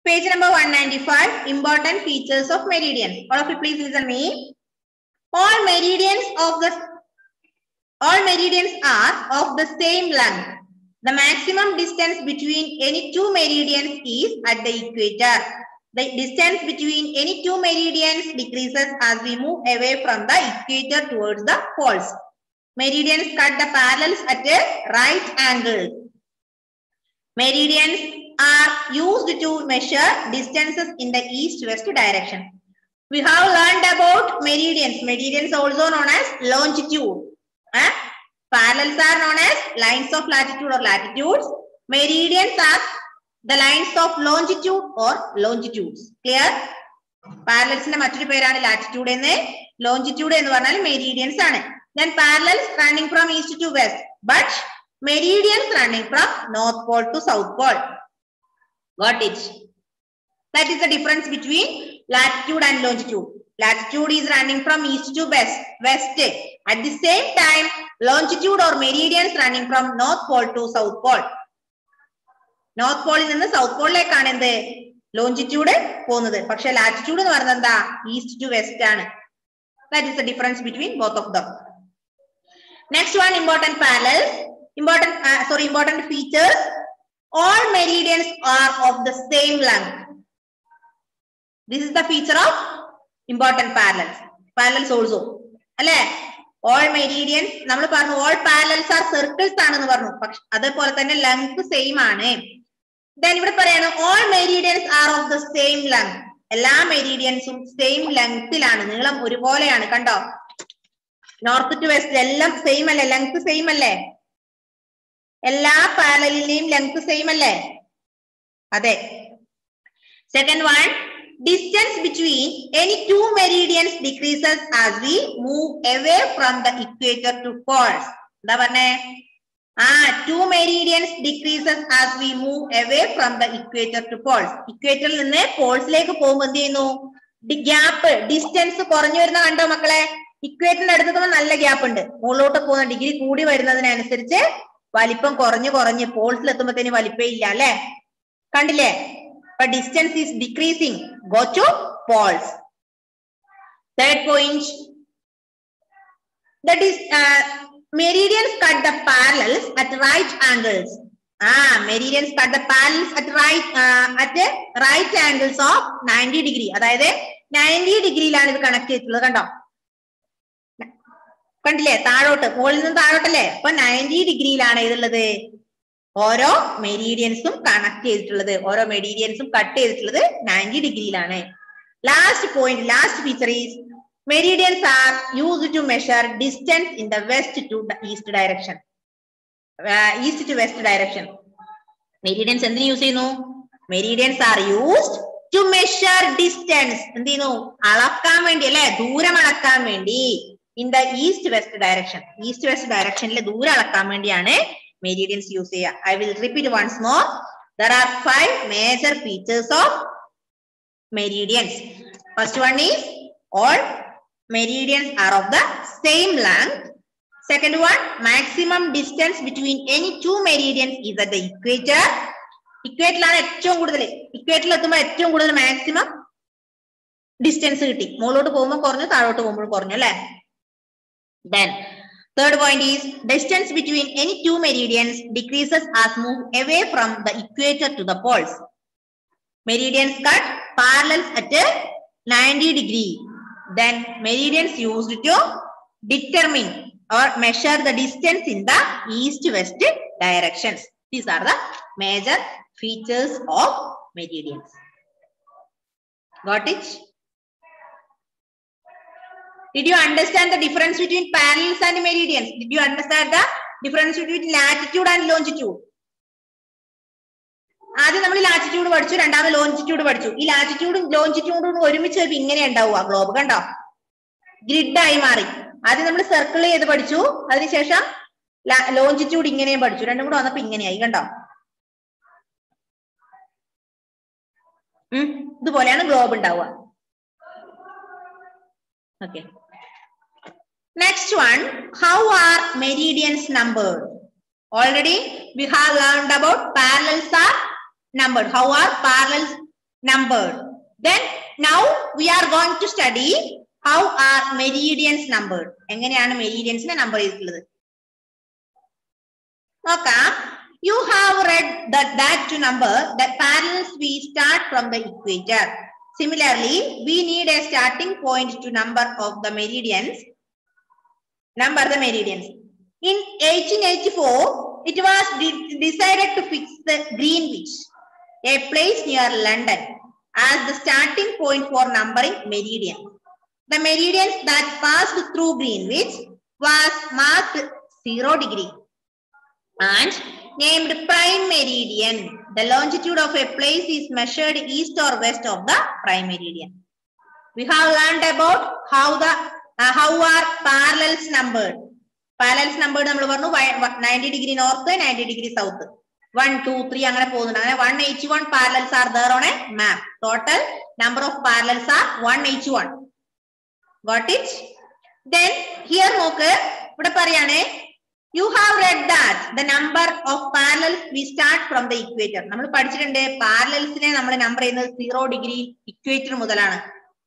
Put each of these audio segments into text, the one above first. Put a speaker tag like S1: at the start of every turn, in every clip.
S1: Page number 195, important features of meridians. All of you please listen me. All meridians of the all meridians are of the same length. The maximum distance between any two meridians is at the equator. The distance between any two meridians decreases as we move away from the equator towards the poles. Meridians cut the parallels at a right angle. Meridians are used to measure distances in the east-west direction. We have learned about meridians. Meridians also known as longitude. Eh? Parallels are known as lines of latitude or latitudes. Meridians are the lines of longitude or longitudes. Clear? പാരലൽസിന്റെ മറ്റൊരു പേരാണ് latitude എന്ന് longitude എന്ന് പറഞ്ഞാൽ meridians ആണ് then parallels running from east to west but meridians running from north pole to south pole Got it? That is the difference between latitude and longitude. Latitude is running from east to west. West. At the same time, longitude or meridians running from north pole to south pole. North പോളിൽ നിന്ന് south പോളിലേക്കാണ് എന്ത് longitude പോകുന്നത് പക്ഷെ latitude എന്ന് പറയുന്നത് എന്താ east to west ആണ് that is the difference between both of them next one important parallels important sorry important features all meridians are of the same length. This is the feature of important parallels. Parallels also. അല്ലെ all meridians നമ്മൾ പറഞ്ഞു all parallels R circles ആണെന്ന് പറഞ്ഞു പക്ഷെ അതേപോലെ തന്നെ length same ആണ് then ഇവിടെ പറയാണ് all meridians are of the same length എല്ലാ മെരീഡിയൻസും സെയിം ലെങ്ത്തിലാണ് നീളം ഒരുപോലെയാണ് കണ്ടോ നോർത്ത് ടു വെസ്റ്റ് എല്ലാം സെയിം അല്ലേ ലെങ്ത് സെയിം അല്ലേ എല്ലാ പാരലിന്റെയും ലെങ്ത് സെയിം അല്ലേ അതെ second one distance between any two meridians decreases as we move away from the equator to poles എന്താ പറഞ്ഞേ ആ two meridians decreases as we move away from the equator to poles ഇക്വേറ്ററിൽ നിന്ന് പോൾസിലേക്ക് പോകുമ്പോൾ എന്ത് ചെയ്യുന്നു ഗ്യാപ്പ് ഡിസ്റ്റൻസ് കുറഞ്ഞു വരുന്ന കണ്ടോ മക്കളെ ഇക്വേറ്ററിന്റെ അടുത്ത് നല്ല ഗ്യാപ്പ് ഉണ്ട് മുകളിലോട്ട് പോകുന്ന ഡിഗ്രി കൂടി വരുന്നതിനനുസരിച്ച് വലിപ്പം കുറഞ്ഞു കുറഞ്ഞ് പോൾസിൽ എത്തുമ്പോഴത്തേന് വലിപ്പം ഇല്ല അല്ലെ കണ്ടില്ലേ അപ്പൊ distance is decreasing go to poles third point meridians cut the parallels at right angles ആ meridians cut the parallels at right at right angles of ninety degree അതായത് നയൻറ്റി ഡിഗ്രിയിലാണ് ഇത് കണക്ട് ചെയ്തിട്ടുള്ളത് കണ്ടോ കണ്ടില്ലേ താഴോട്ട് മുകളിൽ നിന്ന് താഴോട്ടല്ലേ അപ്പൊ നയൻറ്റി ഡിഗ്രിയിലാണ് ഇതുള്ളത് ഓരോ മെരീഡിയൻസും കണക്ട് ചെയ്തിട്ടുള്ളത് ഓരോ മെരീഡിയൻസും കട്ട് ചെയ്തിട്ടുള്ളത് നയൻറ്റി ഡിഗ്രിയിലാണ് last point last feature is meridians are use to measure distance in the west to east direction east to west direction meridians എന്തിനു യൂസ് ചെയ്യുന്നു meridians are used to measure distance എന്ത് ചെയ്യുന്നു അളക്കാൻ വേണ്ടി അല്ലെ ദൂരം അളക്കാൻ വേണ്ടി in the east west direction east west ഡയറക്ഷനിൽ ദൂരം അളക്കാൻ വേണ്ടിയാണ് മെരീഡിയൻസ് യൂസ് ചെയ്യുക I will repeat once more there are five major features of meridians first one is all meridians are of the same length second one maximum distance between any two meridians is at the equator ഇക്വേറ്ററിലാണ് ഏറ്റവും കൂടുതൽ ഇക്വേറ്ററിൽ എത്തുമ്പോൾ ഏറ്റവും കൂടുതൽ maximum distance കിട്ടി മുകളിലോട്ട് പോകുമ്പോൾ കുറഞ്ഞു താഴോട്ട് പോകുമ്പോൾ കുറഞ്ഞു അല്ലെ Then, third point is distance between any two meridians decreases as move away from the equator to the poles. Meridians cut parallels at a 90 degree. Then meridians used to determine or measure the distance in the east-west directions. These are the major features of meridians. Got it? Did you understand the difference between parallels and meridians? Did you understand the difference between latitude and longitude? ആദ്യം നമ്മൾ latitude പഠിച്ചു രണ്ടാമത് longitude പഠിച്ചു ഈ ലാറ്റിറ്റ്യൂഡും ലോഞ്ചിറ്റ്യൂഡും ഒരുമിച്ച് വരുമ്പോൾ ഇങ്ങനെ ഉണ്ടാവുക ഗ്ലോബ് കണ്ടോ ഗ്രിഡായി മാറി ആദ്യം നമ്മൾ സർക്കിൾ ചെയ്ത് പഠിച്ചു അതിനുശേഷം ലോഞ്ചിറ്റ്യൂഡ് ഇങ്ങനെയും പഠിച്ചു രണ്ടും കൂടെ വന്നപ്പോ ഇങ്ങനെയായി കണ്ടോ ഉം ഇതുപോലെയാണ് ഗ്ലോബ് ഉണ്ടാവുക Okay. Next one, how are meridians numbered? Already we have learned about parallels are numbered. How are parallels numbered. Then now we are going to study how are meridians numbered. എങ്ങനെയാണ് മെരീഡിയൻസിനെ number ചെയ്തിട്ടുള്ളത് നോക്കാം you have read that to number the parallels we start from the equator. Similarly, we need a starting point to number of the meridians. Number the meridians. In 1884, it was de- decided to fix the Greenwich, a place near London, as the starting point for numbering meridians. The meridians that passed through Greenwich was marked zero degree and named prime meridian. The longitude of a place is measured east or west of the prime meridian. We have learned about how the uh, how are parallels numbered. Parallels numbered നമ്മൾ പറഞ്ഞു ninety degree north ninety degree south one two three അങ്ങനെ പോകുന്നുണ്ട് അങ്ങനെ one eighty one parallels are there on a map total number of parallels are one eighty one got it then here നോക്ക് ഇവിടെ പറയാണ് you have read that the number of parallels we start from the equator നമ്മൾ പഠിച്ചിട്ടുണ്ട് പാരലൽസിനെ നമ്മൾ number ചെയ്യുന്നത് zero degree equator മുതലാണ്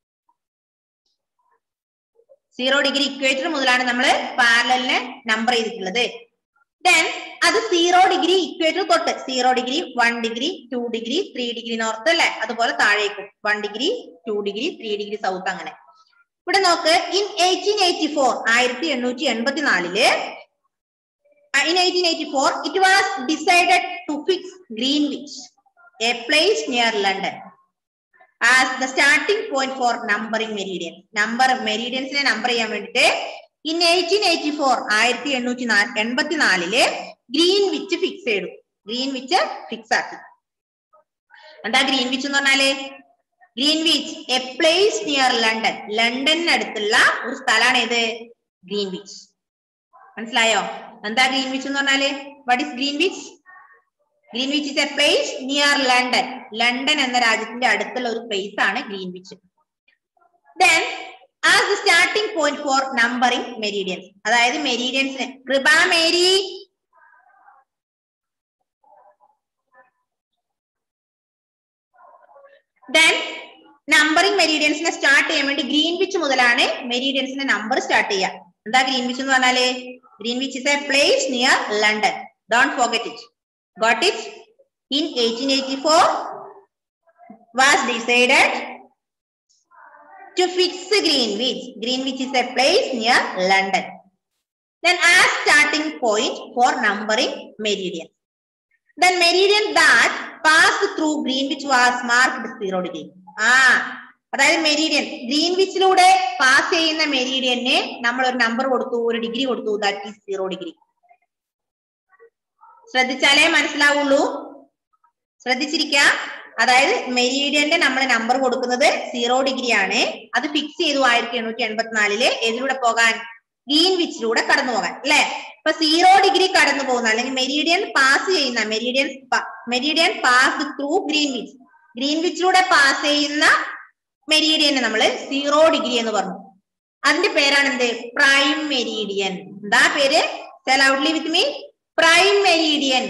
S1: zero degree equator മുതലാണ് നമ്മൾ പാരലലിനെ നമ്പർ ചെയ്തിട്ടുള്ളത് ദെൻ അത് സീറോ ഡിഗ്രി ഇക്വേറ്റർ തൊട്ട് zero degree one degree two degree three degree north അല്ലെ അതുപോലെ താഴേക്കും one degree two degree three degree south അങ്ങനെ ഇവിടെ നോക്ക് ഇൻ എയ്റ്റീൻ എയ്റ്റി ഫോർ ആയിരത്തി എണ്ണൂറ്റി എൺപത്തി നാലില് in 1884, it was decided to fix Greenwich, a place near London, as the starting point for numbering meridians. Number meridians നെ number ചെയ്യാൻ വേണ്ടിയിട്ട് ഇൻ എയ്റ്റീൻ എയ്റ്റി ഫോർ ആയിരത്തി എണ്ണൂറ്റി എൺപത്തി നാലില് ഗ്രീൻവിച്ച് ഫിക്സ് ചെയ്തു ഗ്രീൻവിച്ച് ഫിക്സ് ആക്കി എന്താ ഗ്രീൻവിച്ച് എന്ന് പറഞ്ഞാല് Greenwich a place near London ലണ്ടനടുത്തുള്ള ഒരു സ്ഥലമാണ് ഇത് ഗ്രീൻവിച്ച് മനസ്സിലായോ എന്താ ഗ്രീൻവിച്ച് എന്ന് പറഞ്ഞാല് what is Greenwich Greenwich is a place near London London എന്ന രാജ്യത്തിന്റെ അടുത്തുള്ള ഒരു പ്ലേസ് ആണ് Greenwich then as the starting point for numbering meridians അതായത് മെരീഡിയൻസിന് കൃപ മേരി ദെൻ നമ്പറിംഗ് മെരീഡിയൻസിനെ സ്റ്റാർട്ട് ചെയ്യാൻ വേണ്ടി ഗ്രീൻവിച്ച് മുതലാണ് മെരീഡിയൻസിന്റെ നമ്പർ സ്റ്റാർട്ട് ചെയ്യുക എന്താ ഗ്രീൻവിച്ച് എന്ന് പറഞ്ഞാല് Greenwich is a place near London don't forget it got it in eighteen eighty four was decided to fix Greenwich. Greenwich is a place near London. Then as starting point for numbering meridian. Then meridian that passed through Greenwich was marked zero degree. ആ അതായത് meridian ഗ്രീൻവിച്ചിലൂടെ pass ചെയ്യുന്ന മെരീഡിയന് നമ്മൾ ഒരു number കൊടുത്തു ഒരു degree കൊടുത്തു that is zero degree ശ്രദ്ധിച്ചാലേ മനസ്സിലാവുള്ളൂ ശ്രദ്ധിച്ചിരിക്കുക അതായത് മെരീഡിയന്റെ നമ്മൾ നമ്പർ കൊടുക്കുന്നത് സീറോ ഡിഗ്രി ആണ് അത് ഫിക്സ് ചെയ്തു ആയിരത്തി എണ്ണൂറ്റി എൺപത്തിനാലില് ഏതിലൂടെ പോകാൻ ഗ്രീൻവിച്ചിലൂടെ കടന്നു പോകാൻ അല്ലെ ഇപ്പൊ സീറോ ഡിഗ്രി കടന്നു പോകുന്ന അല്ലെങ്കിൽ മെരീഡിയൻ പാസ് ചെയ്യുന്ന meridian meridian pass through Greenwich ഗ്രീൻവിച്ചിലൂടെ പാസ് ചെയ്യുന്ന മെരീഡിയന് നമ്മൾ സീറോ ഡിഗ്രി എന്ന് പറഞ്ഞു അതിന്റെ പേരാണ് എന്ത് പ്രൈം മെരീഡിയൻ എന്താ പേര് loudly with me prime meridian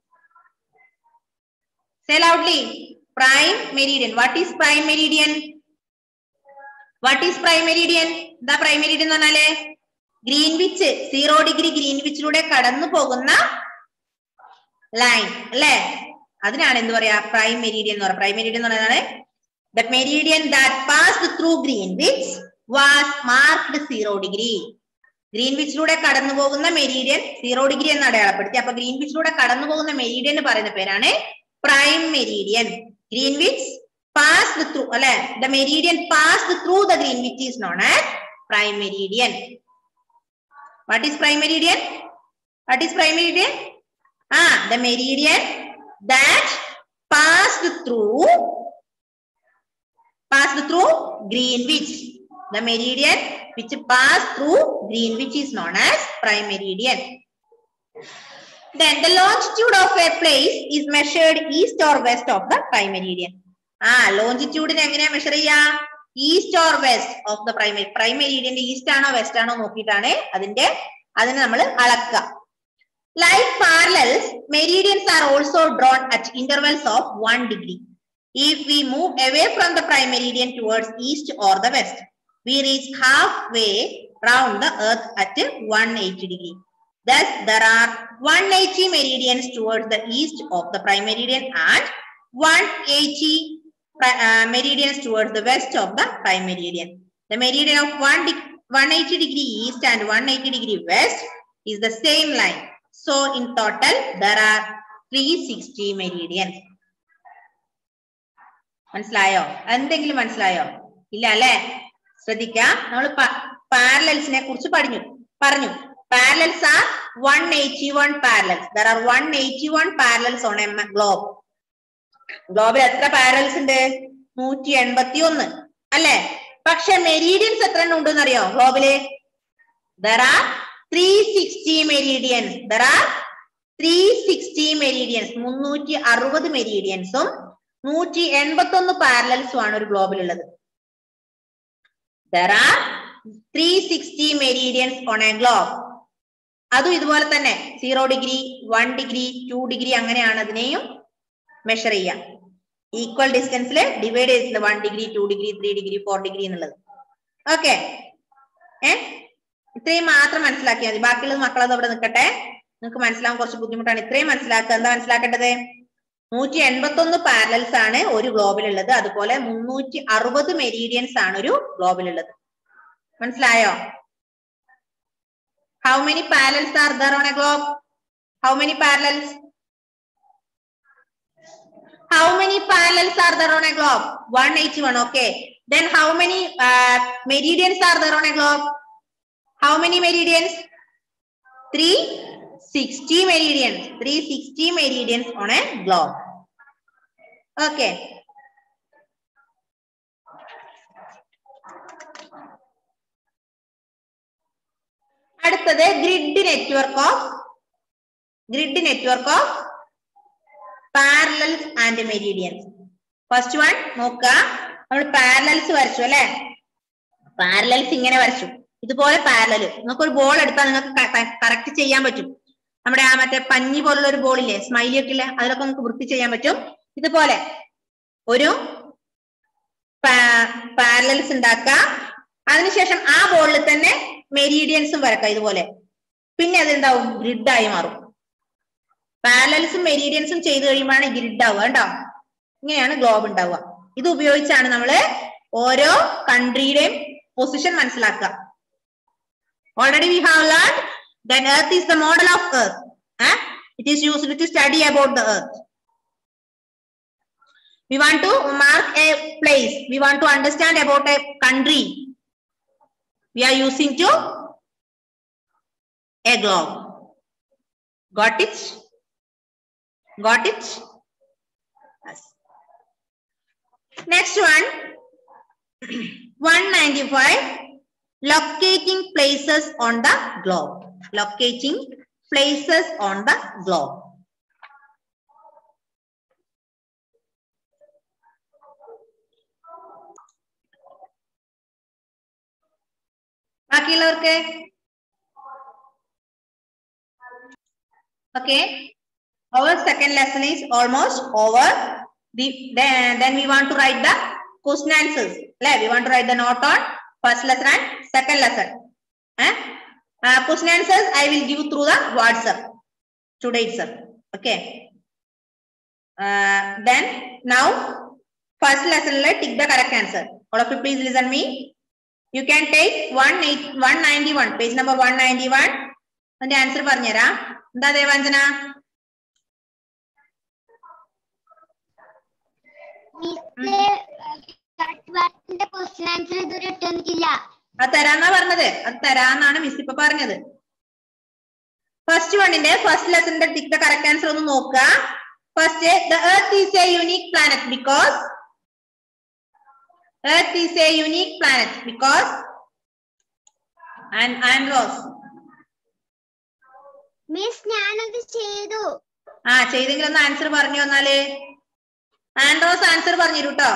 S1: Say loudly. Prime meridian. What is prime meridian? What is prime meridian? എന്താ prime meridian എന്ന് പറഞ്ഞാല് ഗ്രീൻവിച്ച് സീറോ ഡിഗ്രി ഗ്രീൻവിച്ചിലൂടെ കടന്നു പോകുന്ന ലൈൻ അല്ലേ അതിനാണ് എന്ത് പറയാ പ്രൈം മെരീഡിയൻ എന്ന് പറയുക പ്രൈം മെരീഡിയൻ എന്ന് പറയുന്നത് the meridian that passed through Greenwich was marked zero degree ഗ്രീൻവിച്ചിലൂടെ കടന്നു പോകുന്ന മെരീഡിയൻ സീറോ ഡിഗ്രി എന്ന് അടയാളപ്പെടുത്തി അപ്പൊ ഗ്രീൻവിച്ചിലൂടെ കടന്നു പോകുന്ന മെരീഡിയൻ എന്ന് പറയുന്ന പേരാണ് prime meridian. Greenwich passed through, അല്ലെ the meridian passed through the Greenwich is known as prime meridian. What is prime meridian? What is prime meridian? Ah, the meridian that passed through passed through Greenwich. The meridian which passed through Greenwich is known as prime meridian. Then the longitude of a place is measured east or west of the prime meridian. ആ ലോഞ്ചിറ്റ്യൂഡിന് എങ്ങനെയാ measure ചെയ്യാ east or west of the primary prime മെരീഡിയന്റെ east ആണോ west ആണോ നോക്കിയിട്ടാണ് അതിന്റെ അതിനെ നമ്മൾ അളക്കുക like parallels meridians are also drawn at intervals of one degree If we move away from the prime meridian towards east or the west, we reach halfway round the earth at 180 degree. Thus, there are 180 meridians towards the east of the prime meridian and 180 pri- uh, meridians towards the west of the prime meridian. The meridian of one de- 180 degree east and 180 degree west is the same line. So, in total, there are 360 meridians. മനസ്സിലായോ എന്തെങ്കിലും മനസ്സിലായോ ഇല്ല അല്ലെ ശ്രദ്ധിക്കാം നമ്മൾ പാരലൽസിനെ കുറിച്ച് പറഞ്ഞു പറഞ്ഞു parallels are one eighty one parallels there are one eighty one parallels on a globe ഗ്ലോബിൽ എത്ര പാരലൽസ് ഉണ്ട് നൂറ്റി എൺപത്തി ഒന്ന് അല്ലെ പക്ഷെ മെരീഡിയൻസ് എത്ര എണ്ണം ഉണ്ടെന്ന് അറിയോ ഗ്ലോബില് there are three sixty meridians there are three sixty meridians മുന്നൂറ്റി അറുപത് മെരീഡിയൻസും നൂറ്റി എൺപത്തി ഒന്ന് പാരലൽസും ആണ് ഒരു ഗ്ലോബിൽ ഉള്ളത് there are three sixty meridians on a globe അതും ഇതുപോലെ തന്നെ zero degree one degree two degree അങ്ങനെയാണ് അതിനെയും മെഷർ ചെയ്യാം ഈക്വൽ ഡിസ്റ്റൻസിൽ ഡിവൈഡ് ചെയ്തിട്ടുണ്ട് one degree two degree three degree four degree എന്നുള്ളത് ഓക്കെ ഏ ഇത്രയും മാത്രം മനസ്സിലാക്കിയാൽ മതി ബാക്കിയുള്ളത് മക്കളത് അവിടെ നിൽക്കട്ടെ നിങ്ങൾക്ക് മനസ്സിലാവാൻ കുറച്ച് ബുദ്ധിമുട്ടാണ് ഇത്രയും മനസ്സിലാക്കുക എന്താ മനസ്സിലാക്കേണ്ടത് നൂറ്റി എൺപത്തി ഒന്ന് പാരലൽസ് ആണ് ഒരു ഗ്ലോബിലുള്ളത് അതുപോലെ മുന്നൂറ്റി അറുപത് മെരീഡിയൻസ് ആണ് ഒരു ഗ്ലോബിലുള്ളത് മനസ്സിലായോ how many parallels are there on a globe how many parallels how many parallels are there on a globe 181 okay then how many uh, meridians are there on a globe how many meridians 360 meridians 360 meridians on a globe okay അടുത്തത് grid network of grid network of parallels and meridians first one നോക്കുക നമ്മൾ parallels വരച്ചു അല്ലെ parallels ഇങ്ങനെ വരച്ചു ഇതുപോലെ parallel നിങ്ങൾക്ക് ഒരു ബോൾ എടുത്താൽ നിങ്ങൾക്ക് കറക്റ്റ് ചെയ്യാൻ പറ്റും നമ്മുടെ ആ മറ്റേ പഞ്ഞി പോലുള്ള ഒരു ബോൾ ഇല്ലേ സ്മൈലി ഒക്കെ ഇല്ലേ അതിലൊക്കെ നമുക്ക് വൃത്തി ചെയ്യാൻ പറ്റും ഇതുപോലെ ഒരു പാരലൽസ് ഉണ്ടാക്കുക അതിനുശേഷം ആ ബോളിൽ തന്നെ മെരീഡിയൻസും വരക്കാം ഇതുപോലെ പിന്നെ അതെന്താവും ഗ്രിഡായി മാറും പാരലൽസും മെരീഡിയൻസും ചെയ്ത് കഴിയുമ്പോഴാണ് ഗ്രിഡ് ആവുക കേട്ടോ ഇങ്ങനെയാണ് ഗ്ലോബ് ഉണ്ടാവുക ഇത് ഉപയോഗിച്ചാണ് നമ്മൾ ഓരോ കൺട്രിയുടെയും പൊസിഷൻ മനസ്സിലാക്കുക already we have learn then earth is the model of earth it is used to study about the earth we want to mark a place we want to understand about a country we are using to a globe got it got it yes. next one 195 locating places on the globe locating places on the globe ബാക്കിയുള്ളവർക്ക് okay our second lesson is almost over the then, then we want to write the question answers right? we want to write the note on first lesson and second lesson eh? uh, question answers i will give through the whatsapp today itself okay uh, then now first lesson let tick the correct answer all of you please listen me you can take 191 page number 191 അതിന്റെ answer പറഞ്ഞുതരാം എന്താ Devanjana
S2: question answer ഇതുവരെ ഇട്ടെന്നിട്ടില്ല
S1: അത് തരാന്നാ പറഞ്ഞത് അത് തരാന്നാണ് miss ഇപ്പൊ പറഞ്ഞത് first വണ്ണിന്റെ ഫസ്റ്റ് ലെസണിന്റെ ടിക് ദ കറക്റ്റ് ആൻസർ ഒന്ന് നോക്കുക first the earth is a unique planet because earth is a unique planet because and and Rose
S2: miss ഞാനത് ചെയ്തു
S1: ആ ചെയ്തെങ്കിൽ ഒന്ന് ആൻസർ പറഞ്ഞു വന്നാല് ആൻഡ്രോസ് ആൻസർ പറഞ്ഞു കേട്ടോ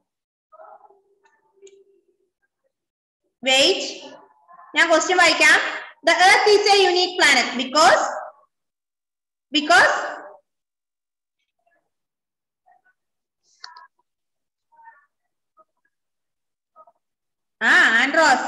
S1: വെയിറ്റ് ഞാൻ ക്വസ്റ്റ്യൻ വായിക്കാം the earth is a unique planet because because Rose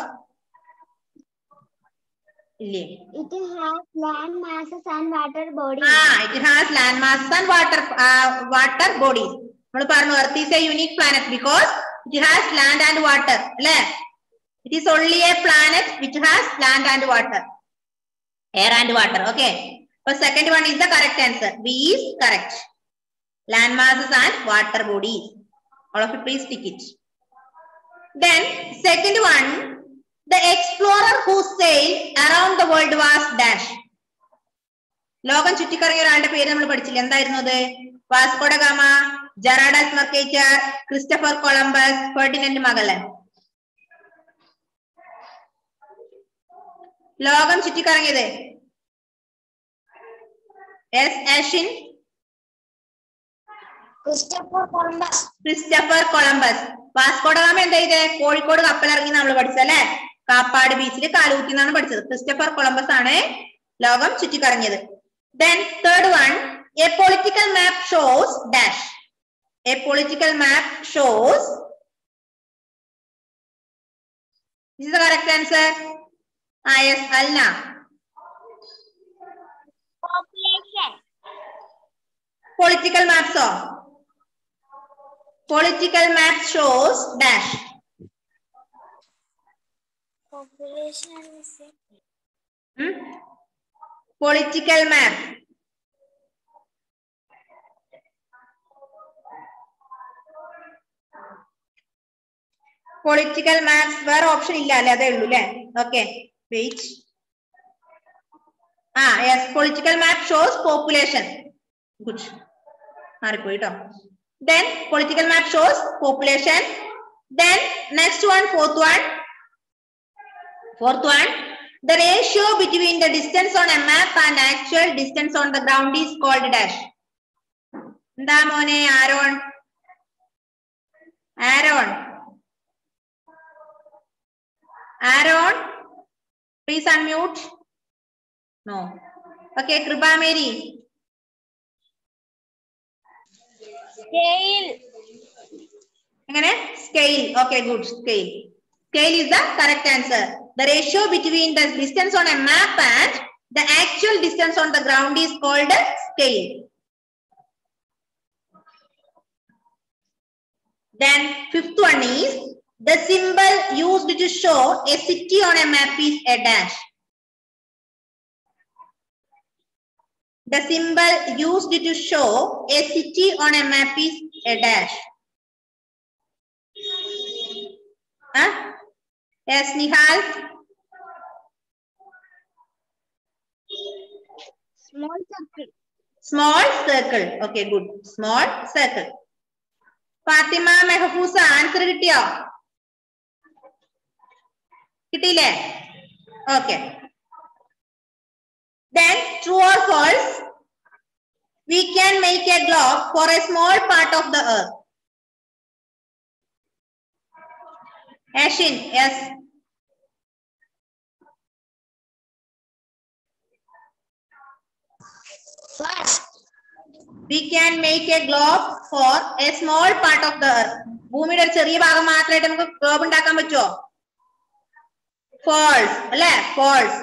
S1: ഇല്ലേ
S2: It has land masses and water bodies.
S1: ആ it has land mass and water water bodies നമ്മൾ പറഞ്ഞു earth is a unique planet because it has land and water അല്ലേ it is only a planet which has land and water air and water okay അപ്പൊ second one is the correct answer B is correct land masses and water bodies all of it please tick it then second one the explorer who sailed around the world was dash ലോകം ചുറ്റിക്കറങ്ങിയ ഒരാളുടെ പേര് നമ്മൾ പഠിച്ചില്ല എന്തായിരുന്നു അത് Vasco da Gama Gerardus Mercator Christopher Columbus Ferdinand Magellan ലോകം ചുറ്റിക്കറങ്ങിയത് എസ് ആഷിൻ
S2: Christopher Columbus.
S1: Christopher Columbus Vasco da Gama എന്താ ചെയ്തേ കോഴിക്കോട് കപ്പലിറങ്ങി നമ്മൾ പഠിച്ചല്ലേ കാപ്പാട് ബീച്ചിൽ കാലുകുത്തി എന്നാണ് പഠിച്ചത് ക്രിസ്റ്റഫർ കൊളംബസ് ആണ് ലോകം ചുറ്റിക്കറങ്ങിയത് then third one a political map shows dash a political map shows is the correct answer ആ യെസ് അല്ല
S2: Population.
S1: പൊളിറ്റിക്കൽ മാപ്സോ political map shows dash
S2: Population is
S1: political map political maps വേറെ option ഇല്ല അല്ലേ അതേ ഉള്ളൂ അല്ലേ ഓക്കെ വെയിറ്റ് ആ yes political map shows population good മാറിപ്പോയി കേട്ടോ then political map shows population then next one fourth one Fourth one, the ratio between the distance on a map and actual distance on the ground is called dash. എന്താ മോനെ Aaron Aaron Aaron please unmute no okay Kripa Mary
S2: Scale.
S1: എങ്ങനെ scale okay good scale scale is the correct answer the ratio between the distance on a map and the actual distance on the ground is called scale then fifth one is the symbol used to show a city on a map is a dash the symbol used to show a city on a map is a dash Huh? Yes, Nihal.
S2: Small circle.
S1: Small circle. Okay, good. Small circle. Fathima Mehfooza answer കിട്ടിയോ കിട്ടിയില്ലേ okay then true or false we can make a globe for a small part of the earth Ashin, yes.
S2: First.
S1: We can make a globe for a small part of the earth. ഭൂമിയുടെ ഒരു ചെറിയ ഭാഗം മാത്രമായിട്ട് നമുക്ക് globe ഉണ്ടാക്കാൻ പറ്റുമോ false അല്ലേ false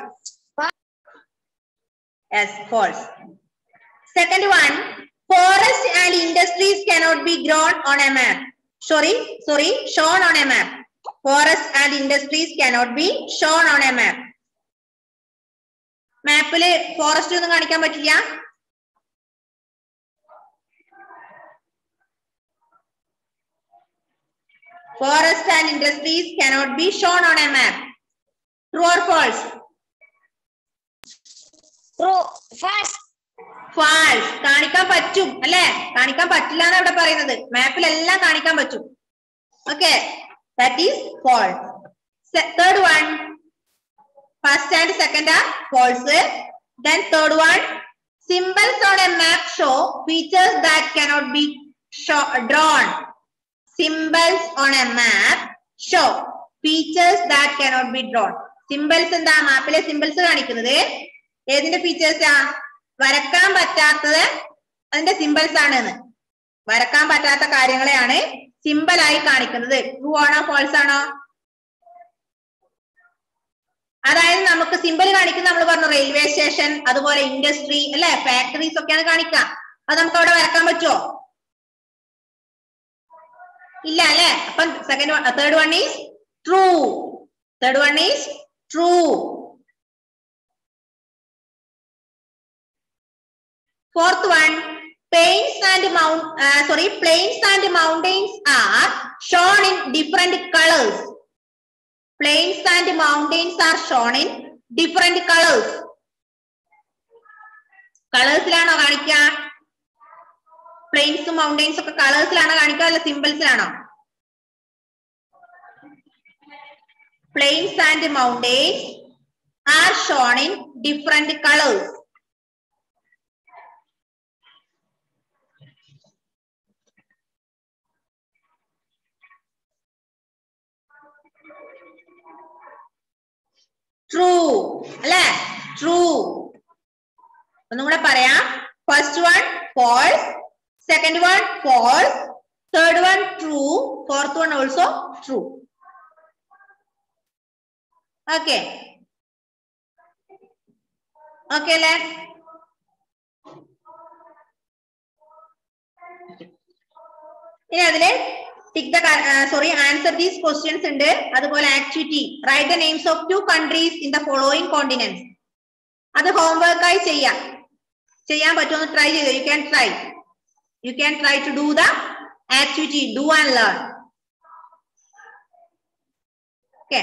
S1: yes false second one forest and industries cannot be grown on a map. Sorry, sorry, shown on a map. Forest and industries cannot be shown on a map. മാപ്പില് forest ഒന്നും കാണിക്കാൻ പറ്റില്ല Forest and industries cannot be shown on a map. True or false?
S2: True. First.
S1: False കാണിക്കാൻ പറ്റും അല്ലെ കാണിക്കാൻ പറ്റില്ല എന്നാണ് ഇവിടെ പറയുന്നത് മാപ്പിലെല്ലാം കാണിക്കാൻ പറ്റും okay that is false third one first and second are false then third one symbols on a map show features that cannot be drawn symbols on a map show features that cannot be drawn symbols എന്താ മാപ്പിലെ symbols കാണിക്കുന്നത് ഏതിന്റെ ഫീച്ചേഴ്സാ വരക്കാൻ പറ്റാത്തത് അതിന്റെ symbols ആണ് എന്ന് വരക്കാൻ പറ്റാത്ത കാര്യങ്ങളെയാണ് സിമ്പൽ ആയി കാണിക്കുന്നത് ട്രൂ ആണോ ഫോൾസ് ആണോ അതായത് നമുക്ക് സിമ്പിൾ കാണിക്കുന്ന നമ്മൾ പറഞ്ഞു റെയിൽവേ സ്റ്റേഷൻ അതുപോലെ ഇൻഡസ്ട്രി അല്ലെ ഫാക്ടറീസ് ഒക്കെയാണ് കാണിക്കുക അത് നമുക്ക് അവിടെ വരക്കാൻ പറ്റുമോ ഇല്ല അല്ലെ അപ്പൊ second third one is true third one is true Fourth one, plains and mount, uh, sorry, plains and mountains are shown in different colors. Plains and mountains are shown in different colors. കളേഴ്സിലാണോ കാണിക്കുക പ്ലെയിൻസും മൗണ്ടെയിൻസും ഒക്കെ കളേഴ്സിലാണോ കാണിക്കുക അല്ല സിമ്പിൾസിലാണോ plains and mountains are shown in different colours true അല്ലെ ട്രൂ ഒന്നും കൂടെ പറയാം first one false second one false third one true fourth one also true okay okay അല്ലേ ഇനി അതില് tick the sorry answer these questions ഉണ്ട് അതുപോലെ activity write the names of two countries in the following continents അത് homework ആയി ചെയ്യാം ചെയ്യാൻ പറ്റുമെന്ന് ട്രൈ ചെയ്തു you can try you can try to do the activity do and learn okay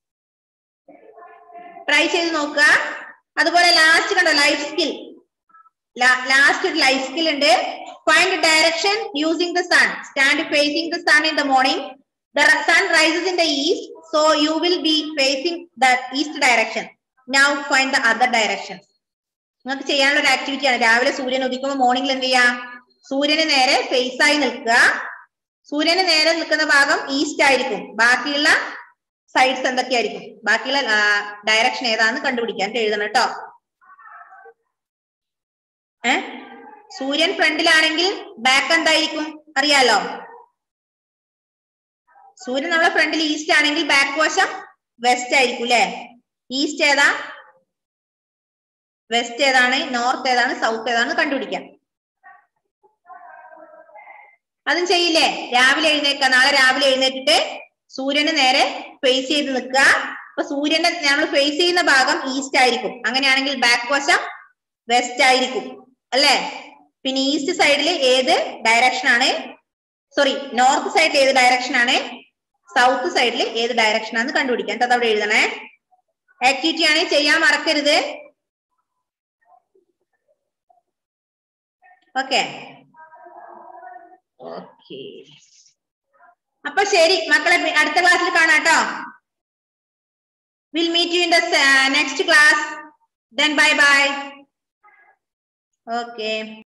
S1: try ചെയ്ത് നോക്കുക അതുപോലെ ലാസ്റ്റ് കണ്ടോ ലൈഫ് സ്കിൽ ലാസ്റ്റ് ഒരു ലൈഫ് സ്കിൽ ഉണ്ട് find direction using the sun stand facing the sun in the morning the sun rises in the east so you will be facing the east direction now find the other direction നിങ്ങൾക്ക് ചെയ്യാനുള്ള ഒരു activity ആണ് രാവിലെ സൂര്യൻ ഉദിക്കുമ്പോൾ മോർണിംഗിൽ എന്ത് ചെയ്യാ സൂര്യന് നേരെ ഫേസ് ആയി നിൽക്കുക സൂര്യന് നേരെ നിൽക്കുന്ന ഭാഗം ഈസ്റ്റ് ആയിരിക്കും ബാക്കിയുള്ള സൈഡ്സ് എന്തൊക്കെയായിരിക്കും ബാക്കിയുള്ള ഡയറക്ഷൻ ഏതാന്ന് കണ്ടുപിടിക്കാൻ എഴുതണം കേട്ടോ ഏ സൂര്യൻ ഫ്രണ്ടിലാണെങ്കിൽ ബാക്ക് എന്തായിരിക്കും അറിയാലോ സൂര്യൻ നമ്മളെ ഫ്രണ്ടിൽ ഈസ്റ്റ് ആണെങ്കിൽ ബാക്ക് വശം വെസ്റ്റ് ആയിരിക്കും അല്ലെ ഈസ്റ്റ് ഏതാ വെസ്റ്റ് ഏതാണ് നോർത്ത് ഏതാണ് സൗത്ത് ഏതാണ് കണ്ടുപിടിക്കാം അതും ചെയ്യില്ലേ രാവിലെ എഴുന്നേക്ക നാളെ രാവിലെ എഴുന്നേറ്റിട്ട് സൂര്യന് നേരെ ഫേസ് ചെയ്ത് നിൽക്കുക അപ്പൊ സൂര്യന്റെ നമ്മൾ ഫേസ് ചെയ്യുന്ന ഭാഗം ഈസ്റ്റ് ആയിരിക്കും അങ്ങനെയാണെങ്കിൽ ബാക്ക് വശം വെസ്റ്റ് ആയിരിക്കും അല്ലേ പിന്നെ ഈസ്റ്റ് സൈഡിൽ ഏത് ഡയറക്ഷൻ ആണ് സോറി നോർത്ത് സൈഡിൽ ഏത് ഡയറക്ഷൻ ആണ് സൗത്ത് സൈഡിൽ ഏത് ഡയറക്ഷൻ ആണെന്ന് കണ്ടുപിടിക്കാൻ അത് അവിടെ എഴുതണേ ആക്ടിവിറ്റി ആണ് ചെയ്യാൻ മറക്കരുത് ഓക്കെ ഓക്കെ അപ്പൊ ശരി മക്കളെ അടുത്ത ക്ലാസ്സിൽ കാണാം കേട്ടോ will meet you in the next class then bye bye okay